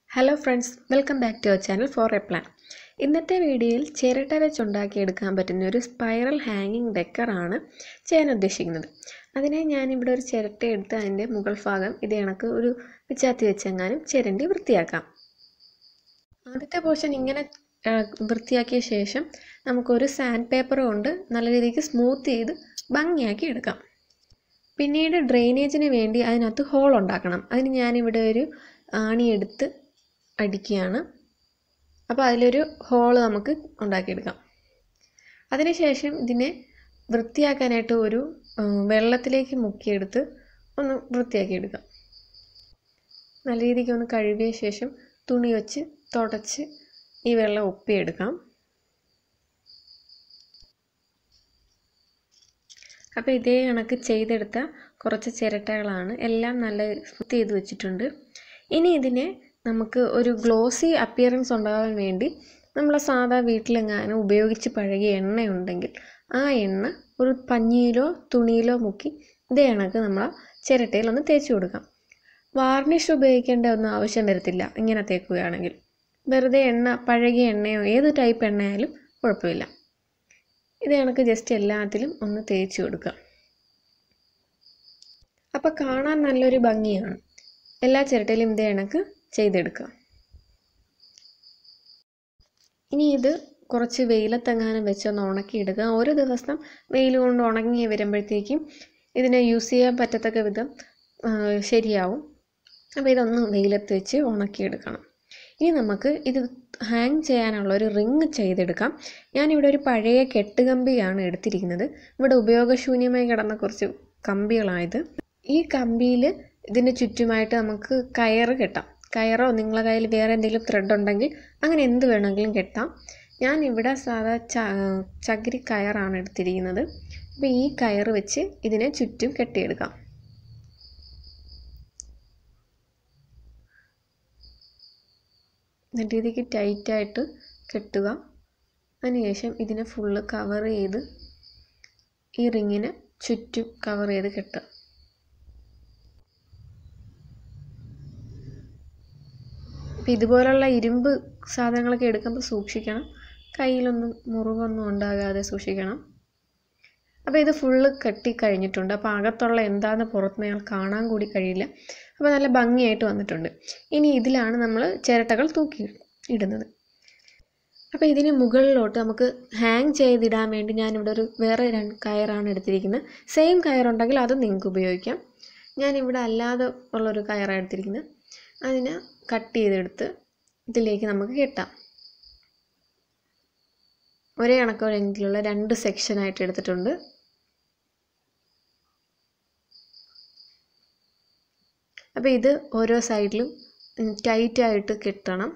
hello friends welcome back to our channel for a plan ഇന്നത്തെ വീഡിയോയിൽ ചിരട്ട വെച്ച് ഉണ്ടാക്കിയെടുക്കാൻ പറ്റുന്ന ഒരു സ്പൈറൽ ഹാങ്ങിങ് ഡെക്കറാണ് ചെയ്യാൻ ഉദ്ദേശിക്കുന്നത് അതിനായി ഞാനിവിടെ ഒരു ചിരട്ട എടുത്ത് അതിൻ്റെ മുകൾ ഭാഗം ഇത് കണക്ക് ഒരു പിച്ചാത്തി വെച്ചെങ്ങാനും ചിരണ്ടി വൃത്തിയാക്കാം ആദ്യത്തെ പോർഷൻ ഇങ്ങനെ ആ, വൃത്തിയാക്കിയ ശേഷം നമുക്കൊരു സാൻഡ് പേപ്പർ കൊണ്ട് നല്ല രീതിക്ക് സ്മൂത്ത് ചെയ്ത് ഭംഗിയാക്കി എടുക്കാം പിന്നീട് ഡ്രെയിനേജിന് വേണ്ടി അതിനകത്ത് ഹോൾ ഉണ്ടാക്കണം അതിന് ഞാനിവിടെ ഒരു ആണി എടുത്ത് അടിക്കുകയാണ് അപ്പോൾ അതിലൊരു ഹോള് നമുക്ക് ഉണ്ടാക്കിയെടുക്കാം അതിനുശേഷം ഇതിനെ വൃത്തിയാക്കാനായിട്ട് ഒരു ആ, വെള്ളത്തിലേക്ക് മുക്കിയെടുത്ത് ഒന്ന് വൃത്തിയാക്കിയെടുക്കാം നല്ല രീതിക്ക് ഒന്ന് കഴുകിയ ശേഷം തുണി വെച്ച് തുടച്ച് ഈ വെള്ളം ഒപ്പിയെടുക്കാം അപ്പോൾ ഇതേ കണക്ക് ചെയ്തെടുത്ത കുറച്ച് ചിരട്ടകളാണ് എല്ലാം നല്ല സ്മൂത്ത് ചെയ്ത് വെച്ചിട്ടുണ്ട് ഇനി ഇതിനെ നമുക്ക് ഒരു ഗ്ലോസി അപ്പിയറൻസ് ഉണ്ടാകാൻ വേണ്ടി നമ്മൾ സാധാ വീട്ടിലെങ്ങാനും ഉപയോഗിച്ച് പഴകിയ എണ്ണ ഉണ്ടെങ്കിൽ ആ എണ്ണ ഒരു പഞ്ഞിയിലോ തുണിയിലോ മുക്കി ഇതേ കണക്ക് നമ്മൾ ആ ചിരട്ടയിൽ ഒന്ന് തേച്ച് കൊടുക്കാം വാർണിഷ് ഉപയോഗിക്കേണ്ട ഒന്നും ആവശ്യം വരത്തില്ല ഇങ്ങനെ തേക്കുകയാണെങ്കിൽ വെറുതെ എണ്ണ പഴകിയ എണ്ണയോ ഏത് ടൈപ്പ് എണ്ണയായാലും കുഴപ്പമില്ല ഇത് കണക്ക് ജസ്റ്റ് എല്ലാത്തിലും ഒന്ന് തേച്ച് കൊടുക്കുക അപ്പോൾ കാണാൻ നല്ലൊരു ഭംഗിയാണ് എല്ലാ ചിരട്ടയിലും ഇതേ കണക്ക് ചെയ്തെടുക്കുക ഇനി ഇത് കുറച്ച് വെയിലത്തെങ്ങാനും വെച്ചൊന്ന് ഉണക്കിയെടുക്കുക ഒരു ദിവസം വെയിൽ കൊണ്ട് ഉണങ്ങി വരുമ്പോഴത്തേക്കും ഇതിനെ യൂസ് ചെയ്യാൻ പറ്റത്തക്ക വിധം ആ, ശരിയാവും അപ്പോൾ ഇതൊന്ന് വെയിലത്ത് വെച്ച് ഉണക്കിയെടുക്കണം ഇനി നമുക്ക് ഇത് ഹാങ് ചെയ്യാനുള്ള ഒരു റിങ് ചെയ്തെടുക്കാം ഞാനിവിടെ ഒരു പഴയ കെട്ടുകമ്പിയാണ് എടുത്തിരിക്കുന്നത് ഇവിടെ ഉപയോഗശൂന്യമായി കിടന്ന കുറച്ച് കമ്പികളായത് ഈ കമ്പിയിൽ ഇതിന് ചുറ്റുമായിട്ട് നമുക്ക് കയറ് കെട്ടാം കയറോ നിങ്ങളെ കയ്യിൽ വേറെ എന്തെങ്കിലും ത്രെഡ് ഉണ്ടെങ്കിൽ അങ്ങനെ എന്ത് വേണമെങ്കിലും കെട്ടാം ഞാൻ ഇവിടെ സാധാ ച ചകിരി കയറാണ് എടുത്തിരിക്കുന്നത് അപ്പോൾ ഈ കയറ് വെച്ച് ഇതിനെ ചുറ്റും കെട്ടിയെടുക്കാം നല്ല രീതിക്ക് ടൈറ്റായിട്ട് കെട്ടുക അതിനുശേഷം ഇതിനെ ഫുള്ള് കവർ ചെയ്ത് ഈ റിങ്ങിനെ ചുറ്റും കവർ ചെയ്ത് കെട്ടുക അപ്പം ഇതുപോലുള്ള ഇരുമ്പ് സാധനങ്ങളൊക്കെ എടുക്കുമ്പോൾ സൂക്ഷിക്കണം കയ്യിലൊന്നും മുറിവൊന്നും ഉണ്ടാകാതെ സൂക്ഷിക്കണം അപ്പോൾ ഇത് ഫുള്ള് കെട്ടി കഴിഞ്ഞിട്ടുണ്ട് അപ്പോൾ അകത്തുള്ള എന്താണെന്ന് പുറത്ത് ഞങ്ങൾ കാണാൻ കൂടി കഴിയില്ല അപ്പോൾ നല്ല ഭംഗിയായിട്ട് വന്നിട്ടുണ്ട് ഇനി ഇതിലാണ് നമ്മൾ ചിരട്ടകൾ തൂക്കി ഇടുന്നത് അപ്പോൾ ഇതിന് മുകളിലോട്ട് നമുക്ക് ഹാങ് ചെയ്തിടാൻ വേണ്ടി ഞാനിവിടെ ഒരു വേറെ രണ്ട് കയറാണ് എടുത്തിരിക്കുന്നത് സെയിം കയറുണ്ടെങ്കിൽ അത് നിങ്ങൾക്ക് ഉപയോഗിക്കാം ഞാനിവിടെ അല്ലാതെ ഉള്ളൊരു കയറാണ് എടുത്തിരിക്കുന്നത് അതിനെ കട്ട് ചെയ്തെടുത്ത് ഇതിലേക്ക് നമുക്ക് കെട്ടാം ഒരേ കണക്കോടെങ്കിലുള്ള രണ്ട് സെക്ഷനായിട്ട് എടുത്തിട്ടുണ്ട് അപ്പോൾ ഇത് ഓരോ സൈഡിലും ടൈറ്റായിട്ട് കെട്ടണം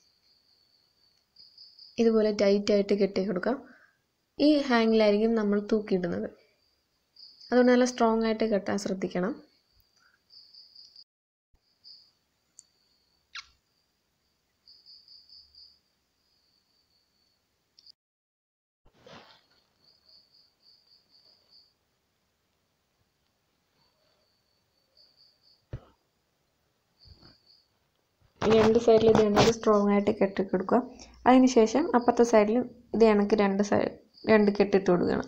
ഇതുപോലെ ടൈറ്റായിട്ട് കെട്ടി കൊടുക്കാം ഈ ഹാങ്ങിലായിരിക്കും നമ്മൾ തൂക്കിയിടുന്നത് അതുകൊണ്ട് നല്ല സ്ട്രോങ് ആയിട്ട് കെട്ടാൻ ശ്രദ്ധിക്കണം ഈ രണ്ട് സൈഡിൽ ഇത് കണക്ക് സ്ട്രോങ് ആയിട്ട് കെട്ടി കൊടുക്കുക അതിന് ശേഷം അപ്പുറത്തെ സൈഡിൽ ഇത് കണക്ക് രണ്ട് സൈഡ് രണ്ട് കെട്ടിട്ട് കൊടുക്കണം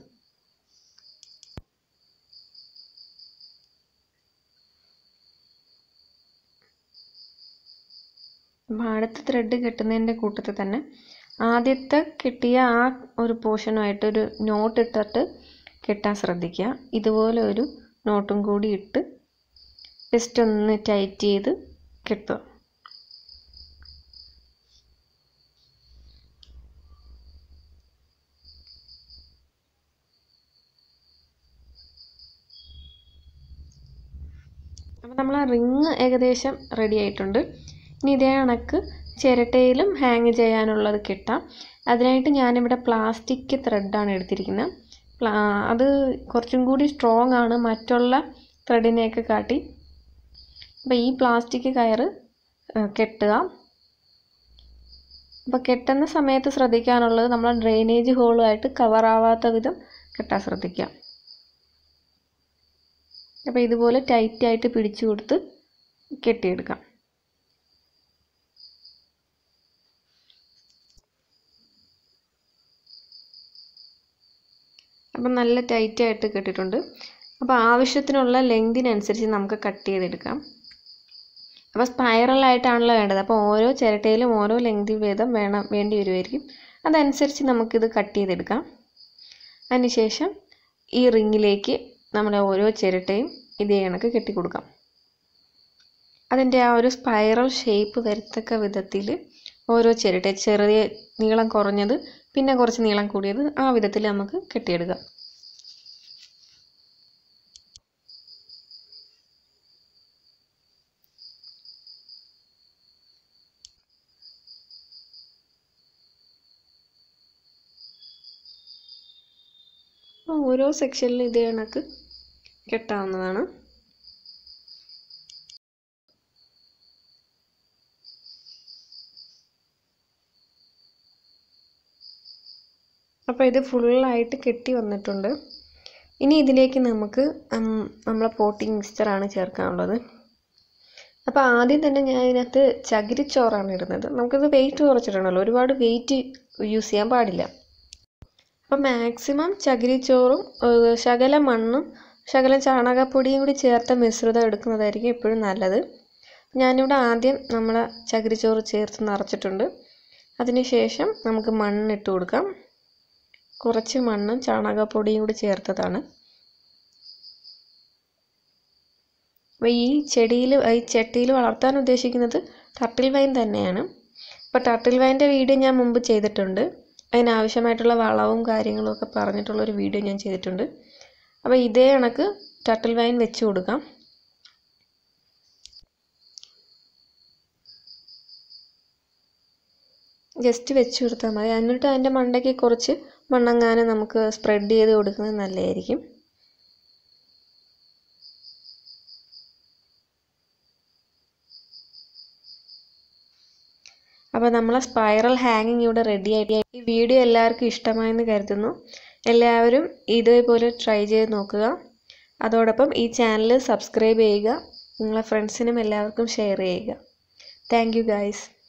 അപ്പോൾ അടുത്ത ത്രെഡ് കെട്ടുന്നതിൻ്റെ കൂട്ടത്തിൽ തന്നെ ആദ്യത്തെ കിട്ടിയ ആ ഒരു പോർഷനുമായിട്ട് ഒരു നോട്ട് ഇട്ടിട്ട് കെട്ടാൻ ശ്രദ്ധിക്കുക ഇതുപോലെ ഒരു നോട്ടും കൂടി ഇട്ട് ജസ്റ്റ് ഒന്ന് ടൈറ്റ് ചെയ്ത് കെട്ടുക അപ്പോൾ നമ്മൾ ആ റിങ് ഏകദേശം റെഡി ആയിട്ടുണ്ട് ഇനി ഇതേ കണക്ക് ചിരട്ടയിലും ഹാങ് ചെയ്യാനുള്ളത് കിട്ടാം അതിനായിട്ട് ഞാനിവിടെ പ്ലാസ്റ്റിക് ത്രെഡാണ് എടുത്തിരിക്കുന്നത് പ്ലാ അത് കുറച്ചും കൂടി സ്ട്രോങ് ആണ് മറ്റുള്ള ത്രെഡിനെയൊക്കെ കാട്ടി അപ്പോൾ ഈ പ്ലാസ്റ്റിക് കയറ് ആ, കെട്ടുക അപ്പോൾ കെട്ടുന്ന സമയത്ത് ശ്രദ്ധിക്കാനുള്ളത് നമ്മൾ ഡ്രെയിനേജ് ഹോളുമായിട്ട് കവർ ആവാത്ത വിധം കെട്ടാൻ ശ്രദ്ധിക്കുക അപ്പോൾ ഇതുപോലെ ടൈറ്റായിട്ട് പിടിച്ചു കൊടുത്ത് കെട്ടിയെടുക്കാം അപ്പം നല്ല ടൈറ്റായിട്ട് കെട്ടിയിട്ടുണ്ട് അപ്പോൾ ആവശ്യത്തിനുള്ള ലെങ്തിനനുസരിച്ച് നമുക്ക് കട്ട് ചെയ്തെടുക്കാം അപ്പോൾ സ്പൈറലായിട്ടാണല്ലോ വേണ്ടത് അപ്പോൾ ഓരോ ചിരട്ടയിലും ഓരോ ലെങ്തി വീതം വേണം വേണ്ടി വരുമായിരിക്കും അതനുസരിച്ച് നമുക്കിത് കട്ട് ചെയ്തെടുക്കാം അതിനുശേഷം ഈ റിങ്ങിലേക്ക് നമ്മുടെ ഓരോ ചിരട്ടയും ഇതേ കണക്ക് കെട്ടിക്കൊടുക്കാം അതിൻ്റെ ആ ഒരു സ്പൈറൽ ഷേപ്പ് വരത്തക്ക വിധത്തിൽ ഓരോ ചിരട്ട ചെറിയ നീളം കുറഞ്ഞത് പിന്നെ കുറച്ച് നീളം കൂടിയത് ആ വിധത്തിൽ നമുക്ക് കെട്ടിയെടുക്കാം ഓരോ സെക്ഷനിലും ഇതേ കണക്ക് കെട്ടാവുന്നതാണ് അപ്പോൾ ഇത് ഫുള്ളായിട്ട് കെട്ടി വന്നിട്ടുണ്ട് ഇനി ഇതിലേക്ക് നമുക്ക് നമ്മളെ പോട്ടിംഗ് മിക്സ്ചറാണ് ചേർക്കാനുള്ളത് അപ്പോൾ ആദ്യം തന്നെ ഞാൻ ഇതിനകത്ത് ചകിരിച്ചോറാണ് ഇടുന്നത് നമുക്കിത് വെയിറ്റ് കുറച്ചിടണമല്ലോ ഒരുപാട് വെയിറ്റ് യൂസ് ചെയ്യാൻ പാടില്ല അപ്പോൾ മാക്സിമം ചകിരിച്ചോറും ശകല മണ്ണും ശകലം ചാണകപ്പൊടിയും കൂടി ചേർത്ത മിശ്രിതം എടുക്കുന്നതായിരിക്കും എപ്പോഴും നല്ലത് ഞാനിവിടെ ആദ്യം നമ്മൾ ചകിരിച്ചോറ് ചേർത്ത് നിറച്ചിട്ടുണ്ട് അതിനുശേഷം നമുക്ക് മണ്ണിട്ട് കൊടുക്കാം കുറച്ച് മണ്ണും ചാണകപ്പൊടിയും കൂടി ചേർത്തതാണ് അപ്പോൾ ഈ ചെടിയിൽ ഈ ചട്ടിയിൽ വളർത്താൻ ഉദ്ദേശിക്കുന്നത് ടർട്ടിൽ വൈൻ തന്നെയാണ് അപ്പോൾ ടർട്ടിൽ വൈൻ്റെ വീഡിയോ ഞാൻ മുമ്പ് ചെയ്തിട്ടുണ്ട് അതിനാവശ്യമായിട്ടുള്ള വളവും കാര്യങ്ങളും ഒക്കെ പറഞ്ഞിട്ടുള്ളൊരു വീഡിയോ ഞാൻ ചെയ്തിട്ടുണ്ട് അപ്പോൾ ഇതേ കണക്ക് ടർട്ടിൽ വൈൻ വെച്ച് കൊടുക്കാം ജസ്റ്റ് വെച്ച് കൊടുത്താൽ മതി എന്നിട്ട് അതിൻ്റെ മണ്ടയ്ക്ക് കുറച്ച് മണ്ണങ്ങാനും നമുക്ക് സ്പ്രെഡ് ചെയ്ത് കൊടുക്കുന്നത് നല്ലതായിരിക്കും അപ്പോൾ നമ്മളെ സ്പൈറൽ ഹാങ്ങിങ് ഇവിടെ റെഡി ആയിട്ട് ഈ വീഡിയോ എല്ലാവർക്കും ഇഷ്ടമായെന്ന് കരുതുന്നു എല്ലാവരും ഇതേപോലെ ട്രൈ ചെയ്ത് നോക്കുക അതോടൊപ്പം ഈ ചാനൽ സബ്സ്ക്രൈബ് ചെയ്യുക നിങ്ങളെ ഫ്രണ്ട്സിനും എല്ലാവർക്കും ഷെയർ ചെയ്യുക താങ്ക് യു ഗൈസ്